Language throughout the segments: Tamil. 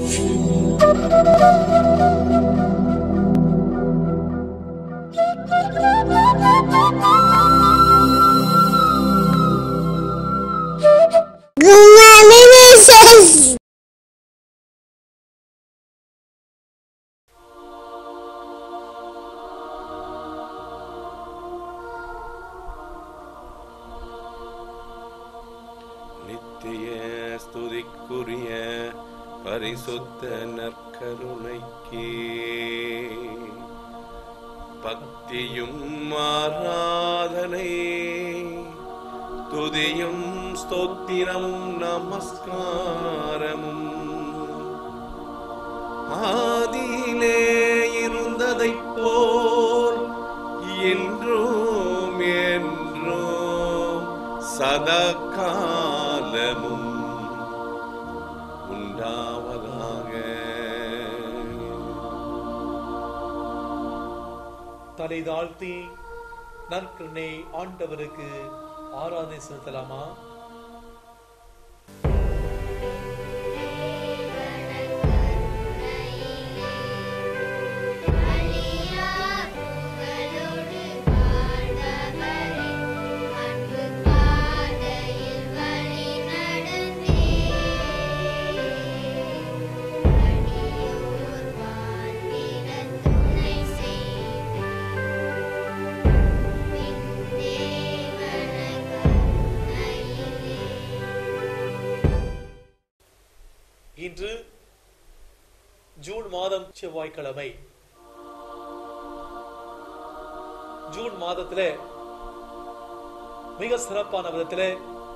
Gumaministers. நித்திய ஸ்துதிக்குரிய பரிசுத்த நற்கருணைக்கே பக்தியும் ஆராதனை துதியும் ஸ்தோத்திரமும் நமஸ்காரமும் ஆதியிலே இருந்ததைப் போல் என்றும் என்றும் சதா காலமும் உண்டாவதாக தலை தாழ்த்தி நற்கருணை ஆண்டவருக்கு ஆராதனை செலுத்தலாமா இன்று ஜூன் மாதம் செவ்வாய்க்கிழமை ஜூன் மாதத்திலே மிக சிறப்பான விதத்திலே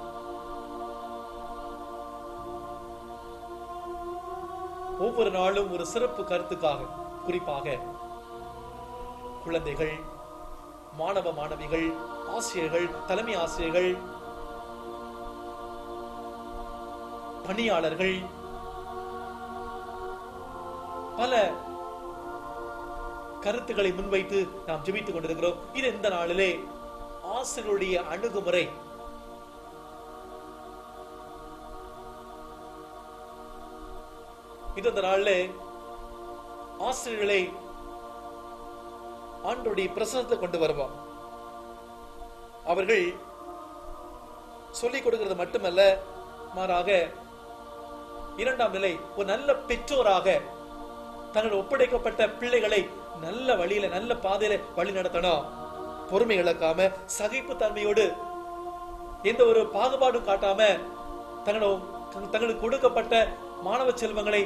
ஒவ்வொரு நாளும் ஒரு சிறப்பு கருத்துக்காக குறிப்பாக குழந்தைகள் மாணவ மாணவிகள் ஆசிரியர்கள் தலைமை ஆசிரியர்கள் பணியாளர்கள் பல கருத்துக்களை முன்வைத்து நாம் ஜெபித்துக் கொண்டிருக்கிறோம் இது இந்த நாளிலே ஆசிரியருடைய அணுகுமுறை இது இந்த நாளிலே ஆசிரியர்களை ஆண்டுடைய பிரசனத்தை கொண்டு வருவார் அவர்கள் சொல்லிக் கொடுக்கிறது மட்டுமல்ல மாறாக இரண்டாம் நிலை ஒரு நல்ல பெற்றோராக தங்கள் ஒப்படைக்கப்பட்ட பிள்ளைகளை நல்ல வழியில நல்ல பாதையில வழி நடத்தணும் பொறுமை இழக்காம சகிப்பு தன்மையோடு எந்த ஒரு பாகுபாடும் காட்டாம தங்களோட தங்களுக்கு கொடுக்கப்பட்ட மாணவ செல்வங்களை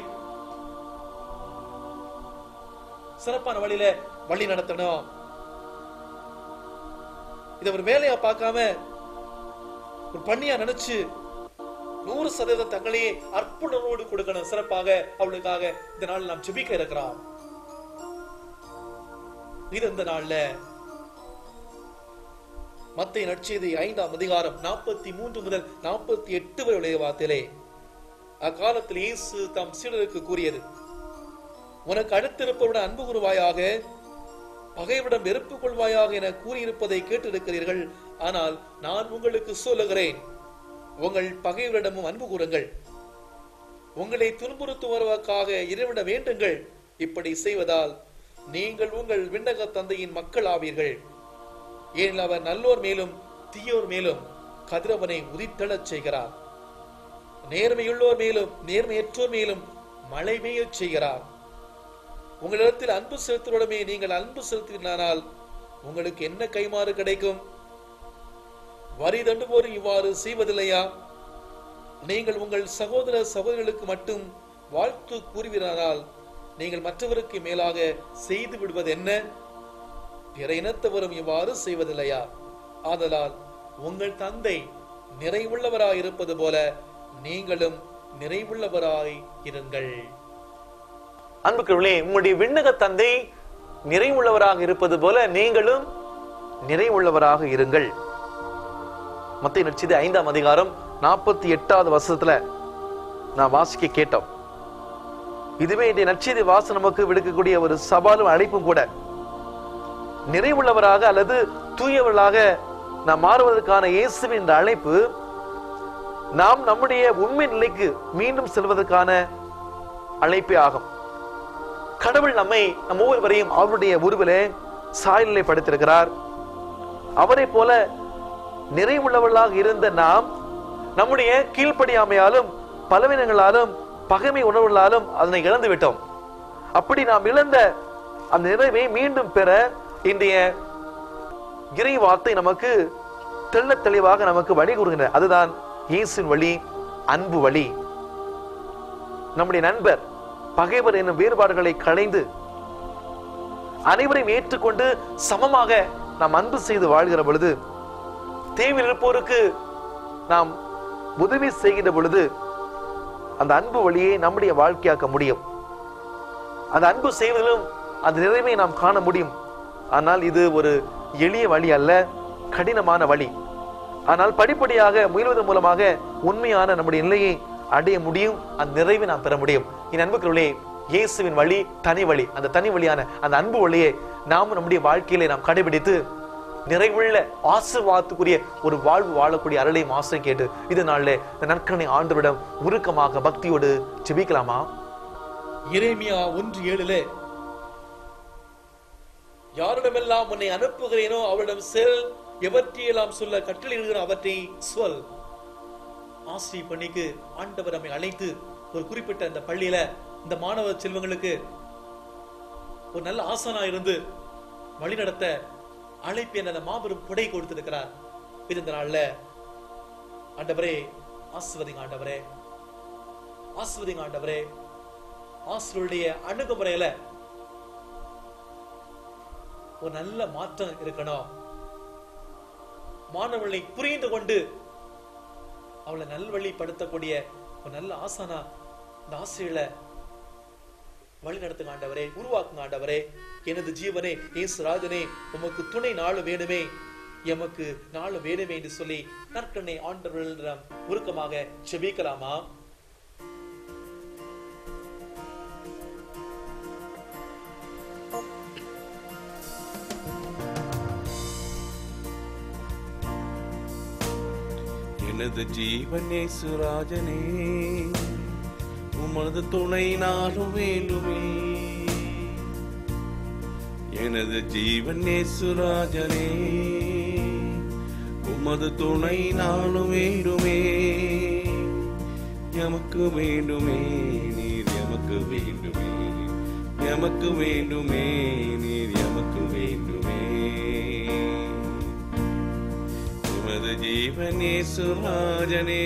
சிறப்பான வழியில வழி நடத்தணும் இத ஒரு வேலையா பார்க்காம ஒரு பண்ணியா நினைச்சு நூறு சதவீதம் தங்களையே அர்ப்பணரோடு கொடுக்கணும் சிறப்பாக அவளுக்காக இந்த நாள் நாம் ஜெபிக்க இருக்கிறோம் இது இந்த நாள்ல மத்திய நற்செய்தி ஐந்தாம் அதிகாரம் நாற்பத்தி மூன்று முதல் நாற்பத்தி எட்டு வரை உடைய வார்த்தையிலே அக்காலத்தில் இயேசு தம் சீடருக்கு கூறியது உனக்கு அடுத்திருப்பவருடன் அன்பு கூறுவாயாக பகைவிடம் வெறுப்பு கொள்வாயாக என கூறியிருப்பதை கேட்டிருக்கிறீர்கள் ஆனால் நான் உங்களுக்கு சொல்லுகிறேன் உங்கள் பகைவரிடமும் அன்பு கூறுங்கள் உங்களை துன்புறுத்துவதற்காக இறைவிட வேண்டுங்கள் இப்படி செய்வதால் நீங்கள் உங்கள் விண்ணக தந்தையின் மக்கள் ஆவீர்கள் ஏனெனில் அவர் நல்லோர் மேலும் தீயோர் மேலும் கதிரவனை உதித்தெழச் செய்கிறார் நேர்மையுள்ளோர் மேலும் நேர்மையற்றோர் மேலும் மழை பெய்யச் செய்கிறார் உங்களிடத்தில் அன்பு செலுத்துவதுமே நீங்கள் அன்பு செலுத்தினால் உங்களுக்கு என்ன கைமாறு கிடைக்கும் வரி தண்டுவோர் இவ்வாறு செய்வதில்லையா நீங்கள் உங்கள் சகோதர சகோதரிகளுக்கு மட்டும் வாழ்த்து கூறுவீரானால் நீங்கள் மற்றவருக்கு மேலாக செய்து விடுவது என்ன பிற இனத்தவரும் இவ்வாறு செய்வதில்லையா ஆதலால் உங்கள் தந்தை நிறைவுள்ளவராய் இருப்பது போல நீங்களும் நிறைவுள்ளவராய் இருங்கள் அன்புக்குள்ளே உங்களுடைய விண்ணக தந்தை நிறைவுள்ளவராக இருப்பது போல நீங்களும் நிறைவுள்ளவராக இருங்கள் மத்திய நட்சதி ஐந்தாம் அதிகாரம் நாற்பத்தி எட்டாவது வருஷத்துல நான் வாசிக்க கேட்டோம் இதுவே இந்த நற்செய்தி வாசம் நமக்கு விடுக்கக்கூடிய ஒரு சவாலும் அழைப்பும் கூட நிறைவுள்ளவராக அல்லது தூயவர்களாக நாம் மாறுவதற்கான இயேசுவின் இந்த அழைப்பு நாம் நம்முடைய உண்மை நிலைக்கு மீண்டும் செல்வதற்கான அழைப்பே ஆகும் கடவுள் நம்மை நம் ஒவ்வொருவரையும் அவருடைய உருவிலே சாயலிலே படுத்திருக்கிறார் அவரை போல நிறைவுள்ளவர்களாக இருந்த நாம் நம்முடைய கீழ்ப்படியாமையாலும் பலவீனங்களாலும் பகைமை உணர்வுகளாலும் அதனை இழந்து விட்டோம் அப்படி நாம் இழந்த அந்த நிறைவை மீண்டும் பெற இன்றைய இறை வார்த்தை நமக்கு தெள்ள தெளிவாக நமக்கு வழி கூறுகின்றன அதுதான் இயேசுவின் வழி அன்பு வழி நம்முடைய நண்பர் பகைவர் என்னும் வேறுபாடுகளை களைந்து அனைவரையும் ஏற்றுக்கொண்டு சமமாக நாம் அன்பு செய்து வாழ்கிற பொழுது தேவையில் இருப்போருக்கு நாம் உதவி செய்கின்ற பொழுது அந்த அன்பு வழியை நம்முடைய வாழ்க்கையாக்க முடியும் அந்த அன்பு செய்வதிலும் அந்த நிறைவை நாம் காண முடியும் ஆனால் இது ஒரு எளிய வழி அல்ல கடினமான வழி ஆனால் படிப்படியாக முயல்வதன் மூலமாக உண்மையான நம்முடைய நிலையை அடைய முடியும் அந்த நிறைவை நாம் பெற முடியும் என் அன்புக்குள்ளே இயேசுவின் வழி தனி வழி அந்த தனி வழியான அந்த அன்பு வழியை நாம் நம்முடைய வாழ்க்கையிலே நாம் கடைபிடித்து நிறைவுள்ள ஆசீர்வாதத்துக்குரிய ஒரு வாழ்வு வாழக்கூடிய அருளையும் ஆசிரியம் கேட்டு இது நாளில் இந்த நற்கனை ஆண்டவரிடம் உருக்கமாக பக்தியோடு ஜெபிக்கலாமா எரேமியா ஒன்று ஏழுல யாரிடமெல்லாம் உன்னை அனுப்புகிறேனோ அவரிடம் செல் எவற்றையெல்லாம் சொல்ல கட்டளையிடுகிற அவற்றை சொல் ஆசிரி பணிக்கு ஆண்டவர் நம்மை அழைத்து ஒரு குறிப்பிட்ட இந்த பள்ளியில இந்த மாணவ செல்வங்களுக்கு ஒரு நல்ல ஆசானா இருந்து வழிநடத்த அழைப்பு என்ற அந்த மாபெரும் கொடை கொடுத்திருக்கிறார் இது இந்த நாள்ல ஆண்டவரே ஆசிர்வதிங்க ஆண்டவரே ஆசிர்வதிங்க ஆண்டவரே ஆசிரியருடைய அணுகுமுறையில ஒரு நல்ல மாற்றம் இருக்கணும் மாணவர்களை புரிந்து கொண்டு அவளை நல்வழிப்படுத்தக்கூடிய ஒரு நல்ல ஆசானா இந்த ஆசிரியர்களை வழி நடத்துங்க ஆண்டவரே உருவாக்குங்க ஆண்டவரே எனது ஜீவனே இயேசு ராஜனே உமக்கு துணை நாள் வேணுமே எமக்கு நாள் வேணுமே என்று சொல்லி நற்கண்ணை ஆண்டவர்களிடம் உருக்கமாக செபிக்கலாமா எனது ஜீவனே சுராஜனே உமது துணை நாளும் வேண்டுமே எனது ஜீவனே சுராஜனே உமது துணை நாளும் வேண்டுமே எமக்கு வேண்டுமே நீர் எமக்கு வேண்டுமே எமக்கு வேண்டுமே நீர் எமக்கு வேண்டுமே உமது ஜீவனே சுராஜனே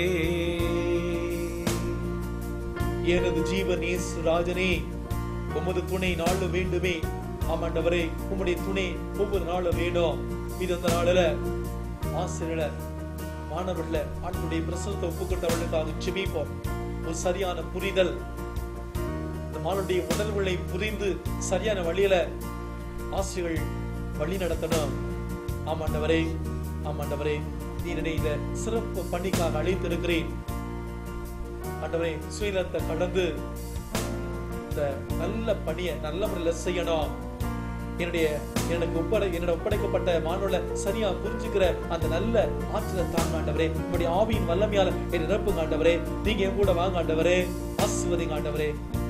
எனது ஜீவன் இயேசு ராஜனே உமது துணை நாளும் வேண்டுமே ஆமாண்டவரே உம்முடைய துணை ஒவ்வொரு நாளும் வேணும் இது அந்த நாளில ஆசிரியர மாணவர்கள ஆண்டுடைய பிரசனத்தை ஒப்புக்கொண்டவர்களுக்காக செபிப்போம் ஒரு சரியான புரிதல் இந்த மாணவருடைய உணர்வுகளை புரிந்து சரியான வழியில ஆசிரியர்கள் வழி நடத்தணும் ஆமாண்டவரே ஆமாண்டவரே நீ என்னை இந்த சிறப்பு பணிக்காக அழைத்திருக்கிறேன் ஆண்டவரே சுயநலத்தை கடந்து இந்த நல்ல பணியை நல்ல முறையில செய்யணும் என்னுடைய எனக்கு ஒப்படை என்னோட ஒப்படைக்கப்பட்ட மாணவர்களை சரியா புரிஞ்சுக்கிற அந்த நல்ல ஆற்றலை தாங்க ஆண்டவரே உங்களுடைய ஆவியின் வல்லமையால என்னை நிரப்புங்க ஆண்டவரே நீங்க என் கூட வாங்க ஆண்டவரே ஆசிர்வதிங்க ஆண்டவரே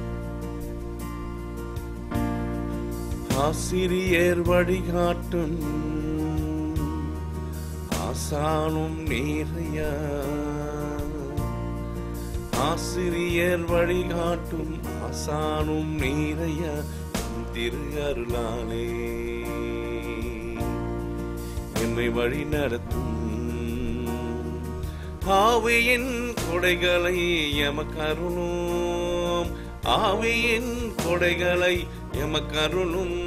ஆசிரியர் வழிகாட்டும் ஆசானும் நேரையா ஆசிரியர் வழிகாட்டும் ஆசானும் நேரையா உம் திரு அருளாலே என்னை வழி நடத்தும் ஆவியின் கொடைகளை எமக்கருளும் ஆவியின் கொடைகளை எமக்கருளும்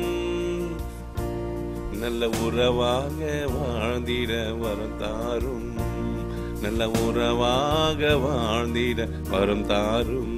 நல்ல உறவாக வாழ்ந்திட வரம் தாரும் நல்ல உறவாக வாழ்ந்திட வரம் தாரும்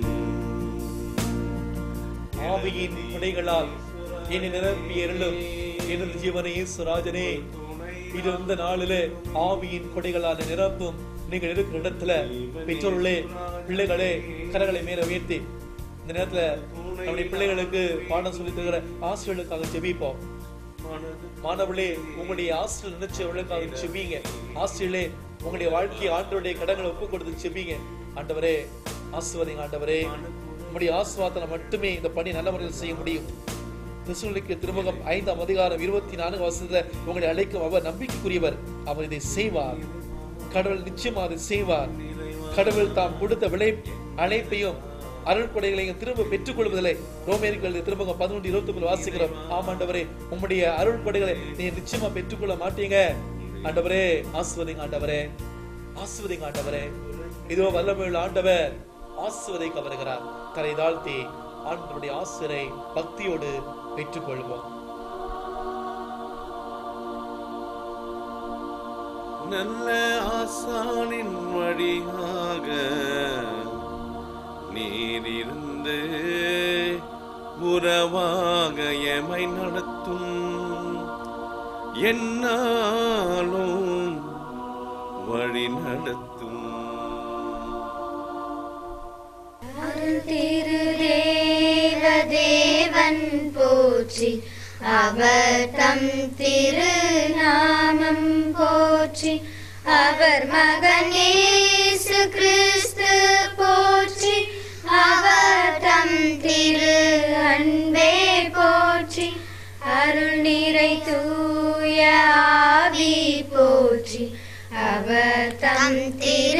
ஆவியின் கொடைகளால் என்னை நிரப்பி அருளும் எனது ஜீவனை இயேசு ராஜனே இது இந்த நாளிலே ஆவியின் கொடைகளால் நிரப்பும் நீங்கள் இருக்கிற இடத்துல பெற்றோர்களே பிள்ளைகளே கரங்களை மேல உயர்த்தி இந்த நேரத்துல நம்முடைய பிள்ளைகளுக்கு பாடம் சொல்லி தருகிற ஆசிரியர்களுக்காக ஜெபிப்போம் மாணவர்களே உங்களுடைய ஆசிரியர் நினைச்சவர்களுக்காக செபிங்க ஆசிரியர்களே உங்களுடைய வாழ்க்கை ஆண்டவருடைய கடங்களை ஒப்பு கொடுத்து செபிங்க ஆண்டவரே ஆசிர்வதிங்க ஆண்டவரே நம்முடைய ஆசுவாதத்தில் மட்டுமே இந்த பணி நல்ல முறையில் செய்ய முடியும் திசுலுக்கு திருமுகம் ஐந்தாம் அதிகாரம் இருபத்தி நான்கு வசனத்துல உங்களை அழைக்கும் அவர் நம்பிக்கைக்குரியவர் அவர் இதை செய்வார் கடவுள் நிச்சயமா அதை செய்வார் கடவுள் தாம் கொடுத்த விளை அழைப்பையும் அருள் கொடைகளையும் திரும்ப பெற்றுக் கொள்வதில்லை ரோமேர்கள் திரும்ப பதினொன்று இருபத்தி ஒன்பது வாசிக்கிறோம் ஆமாண்டவரே உம்முடைய அருள் கொடைகளை நீ நிச்சயமா பெற்றுக்கொள்ள மாட்டீங்க ஆண்டவரே ஆசுவதிங்க ஆண்டவரே ஆசுவதிங்க ஆண்டவரே இதோ வல்லமையுள்ள ஆண்டவர் ஆசுவதைக்கு வருகிறார் தலை தாழ்த்தி ஆண்டவருடைய ஆசிரை பக்தியோடு பெற்றுக்கொள்வோம் நல்ல ஆசானின் வழியாக நீர் இருந்து உறவாக எமை நடத்தும் என்னாலும் வழி நடத்தும் திருதேவதேவன் போற்றி அவர் தம் திருநாமம் போற்றி அவர் மகன் இயேசு கிறிஸ்து போற்றி அவர் தம் திரு அன்பே போற்றி அருள் நிறை தூய ஆவி போற்றி அவர் தம் திரு